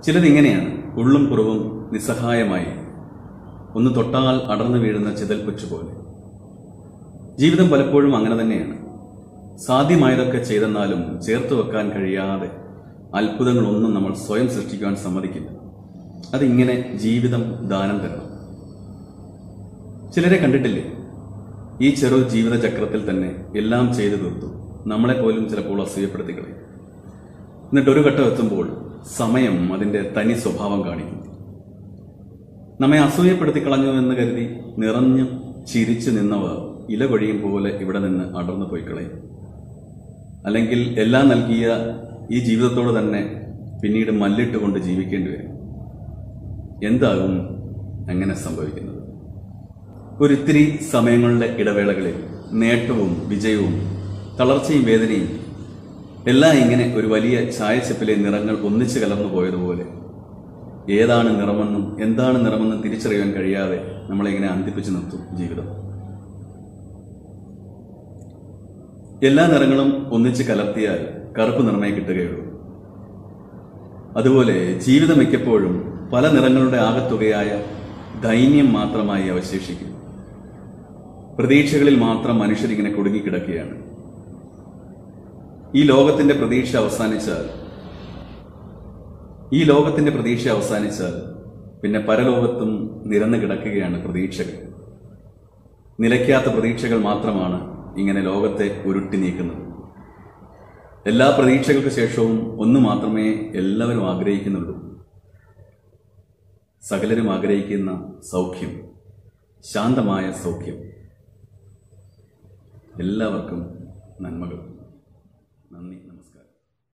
ചിലതിങ്ങനെയാണ് ഉള്ളും കുറവും നിസ്സഹായമായി ഒന്ന് തൊട്ടാൽ അടർന്നു വീഴുന്ന ചിതൽപ്പുച്ചു പോലെ ജീവിതം പലപ്പോഴും അങ്ങനെ തന്നെയാണ് സാധ്യമായതൊക്കെ ചെയ്തെന്നാലും ചേർത്ത് വെക്കാൻ കഴിയാതെ അത്ഭുതങ്ങളൊന്നും നമ്മൾ സ്വയം സൃഷ്ടിക്കുവാൻ സമ്മതിക്കില്ല അതിങ്ങനെ ജീവിതം ദാനം തരണം ചിലരെ കണ്ടിട്ടില്ലേ ഈ ചെറു ജീവിതചക്രത്തിൽ തന്നെ എല്ലാം ചെയ്തു തീർത്തു നമ്മളെ പോലും ചിലപ്പോൾ അസൂയപ്പെടുത്തി കളയും എന്നിട്ട് ഒരു ഘട്ടം എത്തുമ്പോൾ സമയം അതിന്റെ തനി സ്വഭാവം കാണിക്കും നമ്മെ അസൂയപ്പെടുത്തി കളഞ്ഞു എന്ന് കരുതി നിറഞ്ഞു ചിരിച്ചു നിന്നവർ ഇല കൊഴിയും പോലെ ഇവിടെ നിന്ന് അടർന്നു പോയി കളയും അല്ലെങ്കിൽ എല്ലാം നൽകിയ ഈ ജീവിതത്തോട് തന്നെ പിന്നീട് മല്ലിട്ടുകൊണ്ട് ജീവിക്കേണ്ടി വരും എന്താകും അങ്ങനെ സംഭവിക്കുന്നത് ഒരിത്തിരി സമയങ്ങളുടെ ഇടവേളകളിൽ നേട്ടവും വിജയവും തളർച്ചയും വേദനയും എല്ലാം ഇങ്ങനെ ഒരു വലിയ ചായച്ചപ്പിലെ നിറങ്ങൾ ഒന്നിച്ചു കലർന്നു പോയതുപോലെ ഏതാണ് നിറമെന്നും എന്താണ് നിറമെന്നും തിരിച്ചറിയാൻ കഴിയാതെ നമ്മളെ ഇങ്ങനെ അന്തിപ്പിച്ചു നിർത്തും ജീവിതം എല്ലാ നിറങ്ങളും ഒന്നിച്ച് കലർത്തിയാൽ കറുപ്പ് നിറമേ കിട്ടുകയുള്ളൂ അതുപോലെ ജീവിതം മിക്കപ്പോഴും പല നിറങ്ങളുടെ ആകത്തുകയായ ദൈന്യം മാത്രമായി അവശേഷിക്കും പ്രതീക്ഷകളിൽ മാത്രം മനുഷ്യരിങ്ങനെ കുടുങ്ങിക്കിടക്കുകയാണ് ഈ ലോകത്തിന്റെ പ്രതീക്ഷ അവസാനിച്ചാൽ ഈ ലോകത്തിന്റെ പ്രതീക്ഷ അവസാനിച്ചാൽ പിന്നെ പരലോകത്തും നിരന്നു കിടക്കുകയാണ് പ്രതീക്ഷകൾ നിലയ്ക്കാത്ത പ്രതീക്ഷകൾ മാത്രമാണ് ഇങ്ങനെ ലോകത്തെ ഉരുട്ടി നീക്കുന്നത് എല്ലാ പ്രതീക്ഷകൾക്ക് ശേഷവും ഒന്ന് മാത്രമേ എല്ലാവരും ആഗ്രഹിക്കുന്നുള്ളൂ സകലരും ആഗ്രഹിക്കുന്ന സൗഖ്യം ശാന്തമായ സൗഖ്യം എല്ലാവർക്കും നന്മകൾ നന്ദി